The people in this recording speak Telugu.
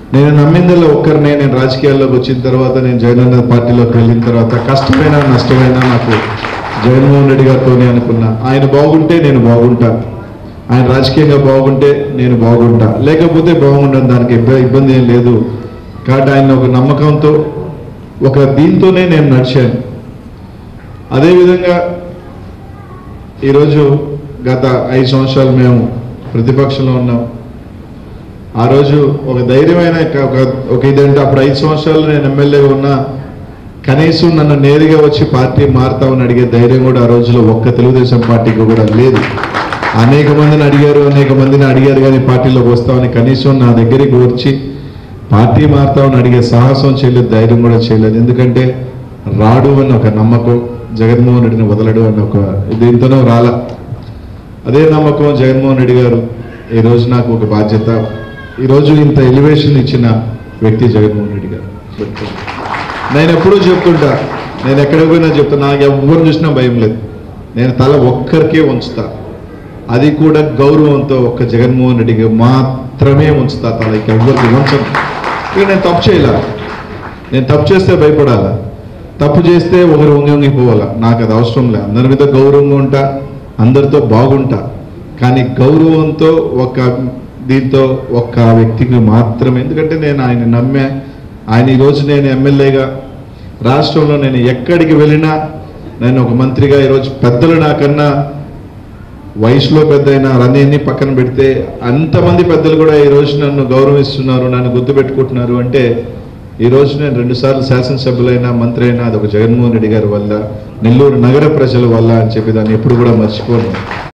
నేను నమ్మిందల్లో ఒక్కరినే నేను రాజకీయాల్లోకి వచ్చిన తర్వాత నేను జగనన్న పార్టీలోకి వెళ్ళిన తర్వాత కష్టమైనా నష్టమైనా నాకు జగన్మోహన్ రెడ్డి గారితోనే అనుకున్నా ఆయన బాగుంటే నేను బాగుంటా ఆయన రాజకీయంగా బాగుంటే నేను బాగుంటా లేకపోతే బాగుండను దానికి ఇబ్బ- ఇబ్బంది ఏం లేదు కాబట్టి ఆయన ఒక నమ్మకంతో ఒక దీంతోనే నేను నడిచాను అదేవిధంగా ఈరోజు గత ఐదు సంవత్సరాలు మేము ప్రతిపక్షంలో ఉన్నాం ఆ రోజు ఒక ధైర్యమైన ఒక ఒక ఇదంటే అప్పుడు ఐదు సంవత్సరాలు నేను ఎమ్మెల్యేగా ఉన్నా కనీసం నన్ను నేరుగా వచ్చి పార్టీ మారుతామని అడిగే ధైర్యం కూడా ఆ రోజులో ఒక్క తెలుగుదేశం పార్టీకి కూడా లేదు అనేక మందిని అడిగారు అనేక మందిని అడిగారు కానీ పార్టీలోకి వస్తామని కనీసం నా దగ్గరికి వచ్చి పార్టీ మారుతామని అడిగే సాహసం చేయలేదు ధైర్యం కూడా చేయలేదు ఎందుకంటే రాడు అని ఒక నమ్మకం జగన్మోహన్ రెడ్డిని వదలడు అని ఒక దీంతోనూ రాల అదే నమ్మకం జగన్మోహన్ రెడ్డి గారు ఈరోజు నాకు ఒక బాధ్యత ఈరోజు ఇంత ఎలివేషన్ ఇచ్చిన వ్యక్తి జగన్మోహన్ రెడ్డి గారు నేను ఎప్పుడూ చెప్తుంటా నేను ఎక్కడికి పోయినా చెప్తా నాకు ఎవరు చూసినా భయం లేదు నేను తల ఒక్కరికే ఉంచుతా అది కూడా గౌరవంతో ఒక్క జగన్మోహన్ రెడ్డికి మాత్రమే ఉంచుతా తల ఇక ఎవరికి ఉంచను ఇక నేను తప్పు చేయలే నేను తప్పు చేస్తే భయపడాలా తప్పు చేస్తే ఒకరు వంగి వంగిపోవాలా నాకు అది అవసరం లే అందరి మీద గౌరవంగా ఉంటా అందరితో బాగుంటా కానీ గౌరవంతో ఒక దీంతో ఒక్క వ్యక్తికి మాత్రమే ఎందుకంటే నేను ఆయన నమ్మే ఆయన ఈరోజు నేను ఎమ్మెల్యేగా రాష్ట్రంలో నేను ఎక్కడికి వెళ్ళినా నేను ఒక మంత్రిగా ఈరోజు పెద్దలు నాకన్నా వయసులో పెద్ద అయినా అన్నీ పక్కన పెడితే అంతమంది పెద్దలు కూడా ఈ రోజు నన్ను గౌరవిస్తున్నారు నన్ను గుర్తుపెట్టుకుంటున్నారు అంటే ఈ రోజు నేను రెండుసార్లు శాసనసభ్యులైనా మంత్రి అయినా అది ఒక జగన్మోహన్ రెడ్డి గారి వల్ల నెల్లూరు నగర ప్రజల వల్ల అని చెప్పి దాన్ని ఎప్పుడు కూడా మర్చిపోను